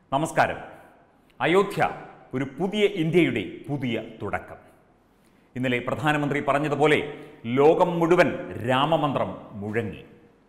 നമസ്കാരം അയോധ്യ ഒരു പുതിയ ഇന്ത്യയുടെ പുതിയ തുടക്കം ഇന്നലെ പ്രധാനമന്ത്രി പറഞ്ഞതുപോലെ ലോകം മുഴുവൻ രാമമന്ത്രം മുഴങ്ങി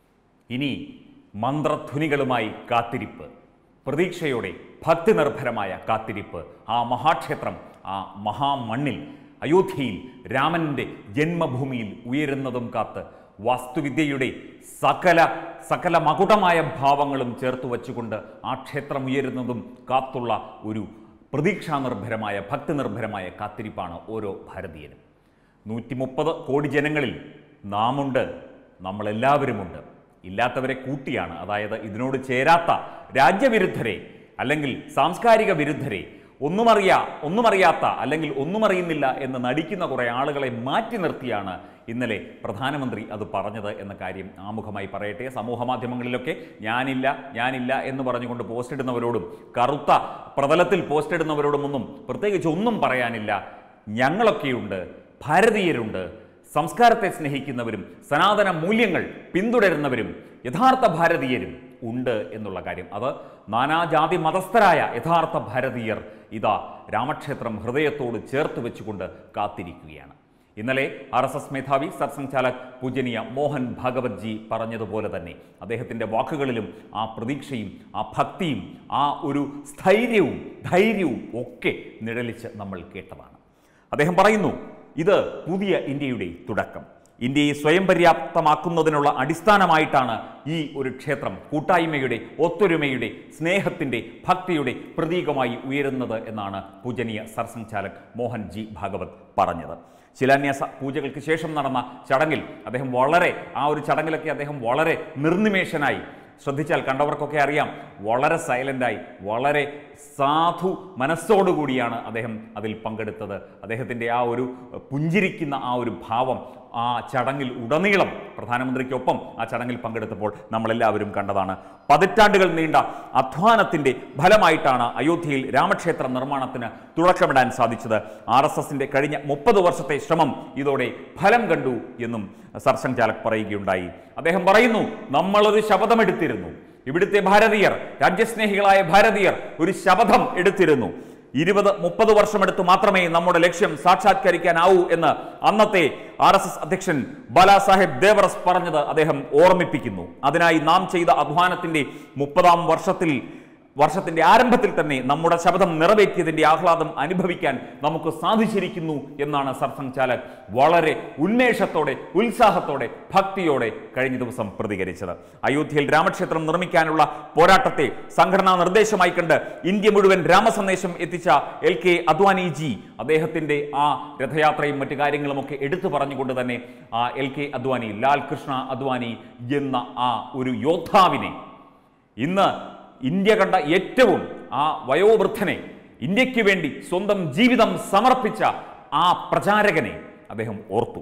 ഇനി മന്ത്രധ്വനികളുമായി കാത്തിരിപ്പ് പ്രതീക്ഷയോടെ ഭക്തിനിർഭരമായ കാത്തിരിപ്പ് ആ മഹാക്ഷേത്രം ആ മഹാമണ്ണിൽ അയോധ്യയിൽ രാമൻ്റെ ജന്മഭൂമിയിൽ ഉയരുന്നതും കാത്ത് വാസ്തുവിദ്യയുടെ സകല സകല മകുടമായ ഭാവങ്ങളും ചേർത്ത് വച്ചുകൊണ്ട് ആ ക്ഷേത്രം ഉയരുന്നതും കാത്തുള്ള ഒരു പ്രതീക്ഷാനിർഭരമായ ഭക്തിനിർഭരമായ കാത്തിരിപ്പാണ് ഓരോ ഭാരതീയനും നൂറ്റി മുപ്പത് കോടി ജനങ്ങളിൽ നാമുണ്ട് നമ്മളെല്ലാവരുമുണ്ട് ഇല്ലാത്തവരെ കൂട്ടിയാണ് അതായത് ഇതിനോട് ചേരാത്ത രാജ്യവിരുദ്ധരെ അല്ലെങ്കിൽ സാംസ്കാരിക വിരുദ്ധരെ ഒന്നുമറിയാ ഒന്നുമറിയാത്ത അല്ലെങ്കിൽ ഒന്നും അറിയുന്നില്ല എന്ന് നടിക്കുന്ന കുറേ ആളുകളെ മാറ്റി നിർത്തിയാണ് ഇന്നലെ പ്രധാനമന്ത്രി അത് പറഞ്ഞത് എന്ന കാര്യം ആമുഖമായി പറയട്ടെ സമൂഹ മാധ്യമങ്ങളിലൊക്കെ ഞാനില്ല ഞാനില്ല എന്ന് പറഞ്ഞുകൊണ്ട് പോസ്റ്റ് ഇടുന്നവരോടും കറുത്ത പ്രതലത്തിൽ പോസ്റ്റ് ഇടുന്നവരോടും ഒന്നും പ്രത്യേകിച്ച് ഒന്നും പറയാനില്ല ഞങ്ങളൊക്കെയുണ്ട് ഭാരതീയരുണ്ട് സംസ്കാരത്തെ സ്നേഹിക്കുന്നവരും സനാതന മൂല്യങ്ങൾ പിന്തുടരുന്നവരും യഥാർത്ഥ ഭാരതീയരും ഉണ്ട് എന്നുള്ള കാര്യം അത് നാനാജാതി മതസ്ഥരായ യഥാർത്ഥ ഭാരതീയർ ഇതാ രാമക്ഷേത്രം ഹൃദയത്തോട് ചേർത്ത് വെച്ചുകൊണ്ട് കാത്തിരിക്കുകയാണ് ഇന്നലെ ആർ എസ് എസ് മേധാവി സർസംഘാലക് പൂജനീയ മോഹൻ ഭാഗവത് ജി പറഞ്ഞതുപോലെ തന്നെ അദ്ദേഹത്തിൻ്റെ വാക്കുകളിലും ആ പ്രതീക്ഷയും ആ ഭക്തിയും ആ ഒരു സ്ഥൈര്യവും ധൈര്യവും ഒക്കെ നിഴലിച്ച് നമ്മൾ കേട്ടതാണ് അദ്ദേഹം പറയുന്നു ഇത് പുതിയ ഇന്ത്യയുടെ തുടക്കം ഇന്ത്യയെ സ്വയം പര്യാപ്തമാക്കുന്നതിനുള്ള അടിസ്ഥാനമായിട്ടാണ് ഈ ഒരു ക്ഷേത്രം കൂട്ടായ്മയുടെ ഒത്തൊരുമയുടെ സ്നേഹത്തിൻ്റെ ഭക്തിയുടെ പ്രതീകമായി ഉയരുന്നത് എന്നാണ് പൂജനീയ സർസംഘാലക് മോഹൻ ജി ഭാഗവത് പറഞ്ഞത് ശിലാന്യാസ പൂജകൾക്ക് ശേഷം നടന്ന ചടങ്ങിൽ അദ്ദേഹം വളരെ ആ ഒരു ചടങ്ങിലൊക്കെ അദ്ദേഹം വളരെ നിർനിമേഷനായി ശ്രദ്ധിച്ചാൽ കണ്ടവർക്കൊക്കെ അറിയാം വളരെ സൈലൻ്റായി വളരെ സാധു മനസ്സോടുകൂടിയാണ് അദ്ദേഹം അതിൽ പങ്കെടുത്തത് അദ്ദേഹത്തിൻ്റെ ആ ഒരു പുഞ്ചിരിക്കുന്ന ആ ഒരു ഭാവം ആ ചടങ്ങിൽ ഉടനീളം പ്രധാനമന്ത്രിക്കൊപ്പം ആ ചടങ്ങിൽ പങ്കെടുത്തപ്പോൾ നമ്മളെല്ലാവരും കണ്ടതാണ് പതിറ്റാണ്ടുകൾ നീണ്ട അധ്വാനത്തിൻ്റെ ഫലമായിട്ടാണ് അയോധ്യയിൽ രാമക്ഷേത്ര നിർമ്മാണത്തിന് തുടക്കമിടാൻ സാധിച്ചത് ആർ എസ് എസിൻ്റെ കഴിഞ്ഞ മുപ്പത് വർഷത്തെ ശ്രമം ഇതോടെ ഫലം കണ്ടു എന്നും സർസംഘാലക് പറയുകയുണ്ടായി അദ്ദേഹം പറയുന്നു നമ്മളൊരു ശപഥമെടുത്തിരുന്നു ഇവിടുത്തെ ഭാരതീയർ രാജ്യസ്നേഹികളായ ഭാരതീയർ ഒരു ശപഥം എടുത്തിരുന്നു ഇരുപത് മുപ്പത് വർഷമെടുത്ത് മാത്രമേ നമ്മുടെ ലക്ഷ്യം സാക്ഷാത്കരിക്കാനാവൂ എന്ന് അന്നത്തെ ആർ എസ് എസ് അധ്യക്ഷൻ ബാലാസാഹേബ് ദേവറസ് പറഞ്ഞത് അദ്ദേഹം ഓർമ്മിപ്പിക്കുന്നു അതിനായി നാം ചെയ്ത അധ്വാനത്തിന്റെ മുപ്പതാം വർഷത്തിൽ വർഷത്തിന്റെ ആരംഭത്തിൽ തന്നെ നമ്മുടെ ശബ്ദം നിറവേറ്റിയതിന്റെ ആഹ്ലാദം അനുഭവിക്കാൻ നമുക്ക് സാധിച്ചിരിക്കുന്നു എന്നാണ് സർസംഘാലക് വളരെ ഉന്മേഷത്തോടെ ഉത്സാഹത്തോടെ ഭക്തിയോടെ കഴിഞ്ഞ ദിവസം പ്രതികരിച്ചത് അയോധ്യയിൽ രാമക്ഷേത്രം നിർമ്മിക്കാനുള്ള പോരാട്ടത്തെ സംഘടനാ നിർദ്ദേശമായി കണ്ട് ഇന്ത്യ മുഴുവൻ രാമസന്ദേശം എത്തിച്ച എൽ കെ അദ്വാനി ജി അദ്ദേഹത്തിന്റെ ആ രഥയാത്രയും മറ്റു കാര്യങ്ങളുമൊക്കെ എടുത്തു പറഞ്ഞുകൊണ്ട് തന്നെ ആ എൽ കെ അദ്വാനി ലാൽ കൃഷ്ണ അദ്വാനി എന്ന ആ ഒരു യോദ്ധാവിനെ ഇന്ന് ഇന്ത്യ കണ്ട ഏറ്റവും ആ വയോവൃദ്ധനെ ഇന്ത്യക്ക് വേണ്ടി സ്വന്തം ജീവിതം സമർപ്പിച്ച ആ പ്രചാരകനെ അദ്ദേഹം ഓർത്തു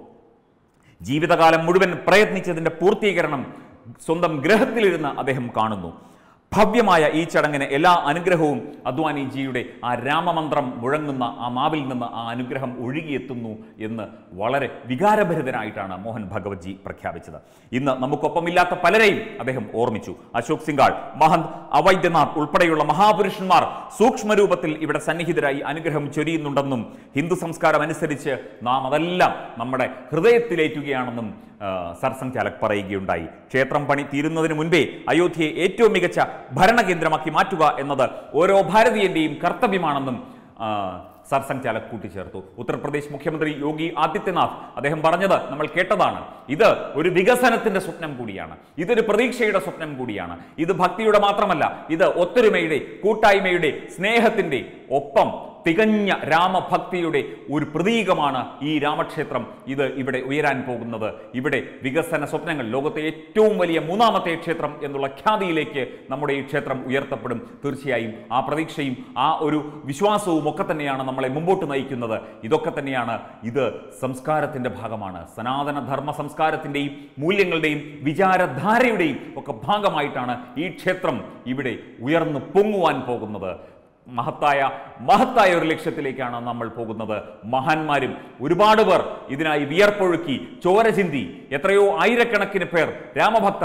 ജീവിതകാലം മുഴുവൻ പ്രയത്നിച്ചതിൻ്റെ പൂർത്തീകരണം സ്വന്തം ഗ്രഹത്തിലിരുന്ന് അദ്ദേഹം കാണുന്നു ഭവ്യമായ ഈ ചടങ്ങിന് എല്ലാ അനുഗ്രഹവും അദ്വാനിജിയുടെ ആ രാമമന്ത്രം മുഴങ്ങുന്ന ആ മാവിൽ നിന്ന് ആ അനുഗ്രഹം ഒഴുകിയെത്തുന്നു എന്ന് വളരെ വികാരഭരിതനായിട്ടാണ് മോഹൻ ഭഗവത് ജി പ്രഖ്യാപിച്ചത് ഇന്ന് നമുക്കൊപ്പമില്ലാത്ത പലരെയും അദ്ദേഹം ഓർമ്മിച്ചു അശോക് സിംഗാൾ മഹന്ത് അവൈദ്യനാഥ് ഉൾപ്പെടെയുള്ള മഹാപുരുഷന്മാർ സൂക്ഷ്മരൂപത്തിൽ ഇവിടെ സന്നിഹിതരായി അനുഗ്രഹം ചൊരിയുന്നുണ്ടെന്നും ഹിന്ദു സംസ്കാരം അനുസരിച്ച് നാം അതെല്ലാം നമ്മുടെ ഹൃദയത്തിലേറ്റുകയാണെന്നും ആ, സർസംഘാലക് പറയുകയുണ്ടായി ക്ഷേത്രം പണി തീരുന്നതിന് മുൻപേ അയോധ്യയെ ഏറ്റവും മികച്ച ഭരണകേന്ദ്രമാക്കി മാറ്റുക എന്നത് ഓരോ ഭാരതീയന്റെയും കർത്തവ്യമാണെന്നും ആ, സർസംഘാലക് കൂട്ടിച്ചേർത്തു ഉത്തർപ്രദേശ് മുഖ്യമന്ത്രി യോഗി ആദിത്യനാഥ് അദ്ദേഹം പറഞ്ഞത് നമ്മൾ കേട്ടതാണ് ഇത് ഒരു വികസനത്തിന്റെ സ്വപ്നം കൂടിയാണ് ഇതൊരു പ്രതീക്ഷയുടെ സ്വപ്നം കൂടിയാണ് ഇത് ഭക്തിയുടെ മാത്രമല്ല ഇത് ഒത്തൊരുമയുടെ കൂട്ടായ്മയുടെ സ്നേഹത്തിന്റെ ഒപ്പം തികഞ്ഞ രാമഭക്തിയുടെ ഒരു പ്രതീകമാണ് ഈ രാമക്ഷേത്രം ഇത് ഇവിടെ ഉയരാൻ പോകുന്നത് ഇവിടെ വികസന സ്വപ്നങ്ങൾ ലോകത്തെ ഏറ്റവും വലിയ മൂന്നാമത്തെ ക്ഷേത്രം എന്നുള്ള ഖ്യാതിയിലേക്ക് നമ്മുടെ ഈ ക്ഷേത്രം ഉയർത്തപ്പെടും തീർച്ചയായും ആ പ്രതീക്ഷയും ആ ഒരു വിശ്വാസവും ഒക്കെ തന്നെയാണ് നമ്മളെ മുമ്പോട്ട് നയിക്കുന്നത് ഇതൊക്കെ തന്നെയാണ് ഇത് സംസ്കാരത്തിന്റെ ഭാഗമാണ് സനാതന ധർമ്മ സംസ്കാരത്തിന്റെയും മൂല്യങ്ങളുടെയും വിചാരധാരയുടെയും ഒക്കെ ഭാഗമായിട്ടാണ് ഈ ക്ഷേത്രം ഇവിടെ ഉയർന്നു പൊങ്ങുവാൻ പോകുന്നത് മഹത്തായ മഹത്തായ ഒരു ലക്ഷ്യത്തിലേക്കാണ് നമ്മൾ പോകുന്നത് മഹാന്മാരും ഒരുപാട് പേർ ഇതിനായി വിയർപ്പൊഴുക്കി ചോര ചിന്തി എത്രയോ ആയിരക്കണക്കിന് പേർ രാമഭക്തർ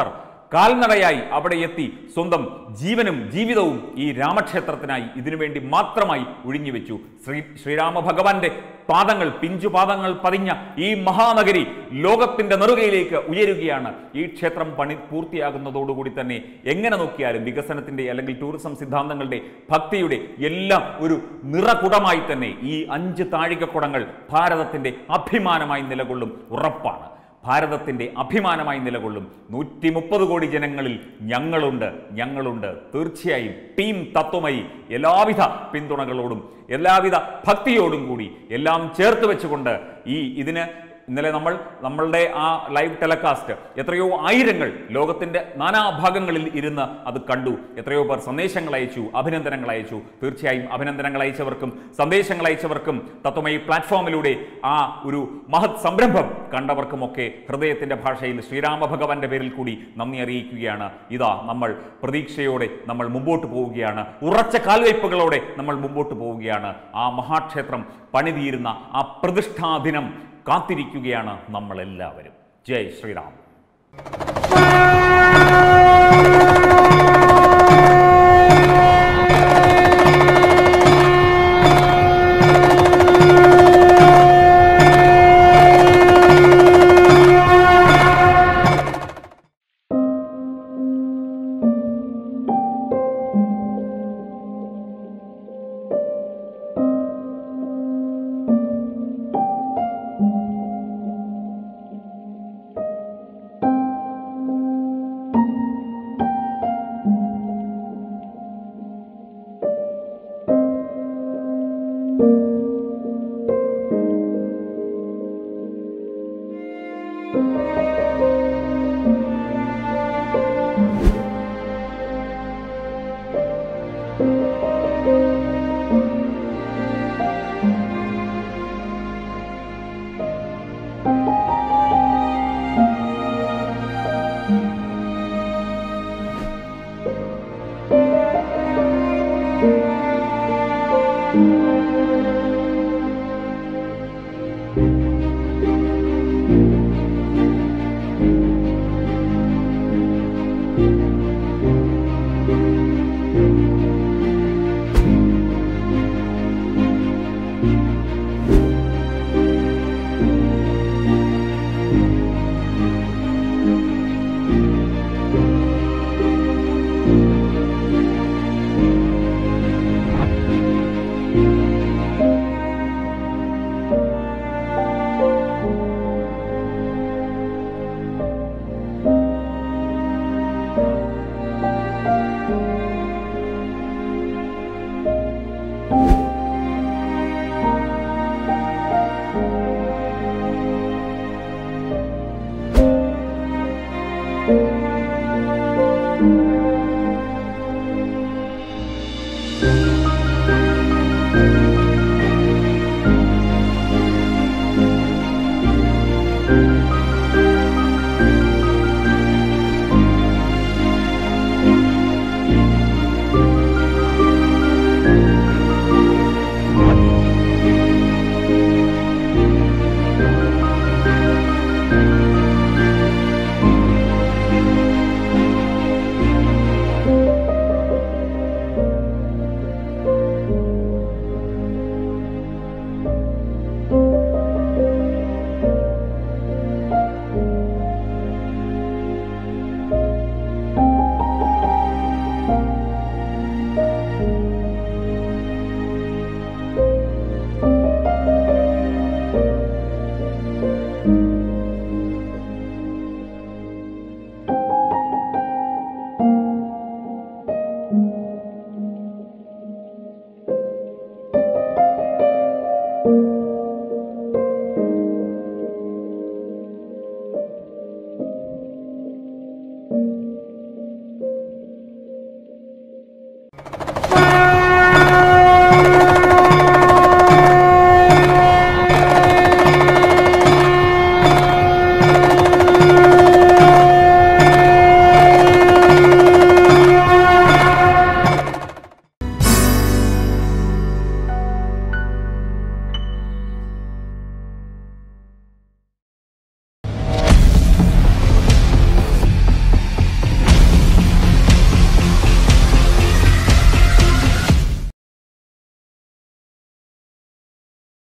കാൽനടയായി അവിടെ എത്തി സ്വന്തം ജീവനും ജീവിതവും ഈ രാമക്ഷേത്രത്തിനായി ഇതിനുവേണ്ടി മാത്രമായി ഒഴിഞ്ഞുവെച്ചു ശ്രീ ശ്രീരാമ ഭഗവാന്റെ പാദങ്ങൾ പിഞ്ചു പാദങ്ങൾ പതിഞ്ഞ ഈ മഹാനഗരി ലോകത്തിന്റെ നെറുകയിലേക്ക് ഉയരുകയാണ് ഈ ക്ഷേത്രം പണി പൂർത്തിയാകുന്നതോടുകൂടി തന്നെ എങ്ങനെ നോക്കിയാലും വികസനത്തിന്റെ അല്ലെങ്കിൽ ടൂറിസം സിദ്ധാന്തങ്ങളുടെ ഭക്തിയുടെ എല്ലാം ഒരു നിറകുടമായി തന്നെ ഈ അഞ്ച് താഴികക്കുടങ്ങൾ ഭാരതത്തിന്റെ അഭിമാനമായി നിലകൊള്ളും ഉറപ്പാണ് ഭാരതത്തിന്റെ അഭിമാനമായി നിലകൊള്ളും നൂറ്റി മുപ്പത് കോടി ജനങ്ങളിൽ ഞങ്ങളുണ്ട് ഞങ്ങളുണ്ട് തീർച്ചയായും ടീം തത്വമയി എല്ലാവിധ പിന്തുണകളോടും എല്ലാവിധ ഭക്തിയോടും കൂടി എല്ലാം ചേർത്ത് വെച്ചുകൊണ്ട് ഈ ഇതിന് ഇന്നലെ നമ്മൾ നമ്മളുടെ ആ ലൈവ് ടെലികാസ്റ്റ് എത്രയോ ആയിരങ്ങൾ ലോകത്തിന്റെ നാനാഭാഗങ്ങളിൽ ഇരുന്ന് അത് കണ്ടു എത്രയോ പേർ സന്ദേശങ്ങൾ അയച്ചു അഭിനന്ദനങ്ങൾ അയച്ചു തീർച്ചയായും അഭിനന്ദനങ്ങൾ അയച്ചവർക്കും സന്ദേശങ്ങൾ അയച്ചവർക്കും തത്വമയി പ്ലാറ്റ്ഫോമിലൂടെ ആ ഒരു മഹത് സംരംഭം കണ്ടവർക്കുമൊക്കെ ഹൃദയത്തിന്റെ ഭാഷയിൽ ശ്രീരാമ ഭഗവാന്റെ പേരിൽ കൂടി നന്ദി അറിയിക്കുകയാണ് ഇതാ നമ്മൾ പ്രതീക്ഷയോടെ നമ്മൾ മുമ്പോട്ട് പോവുകയാണ് ഉറച്ച കാൽവയ്പ്പുകളോടെ നമ്മൾ മുമ്പോട്ട് പോവുകയാണ് ആ മഹാക്ഷേത്രം പണിതീരുന്ന ആ പ്രതിഷ്ഠാദിനം കാത്തിരിക്കുകയാണ് നമ്മളെല്ലാവരും ജയ് ശ്രീറാം thank you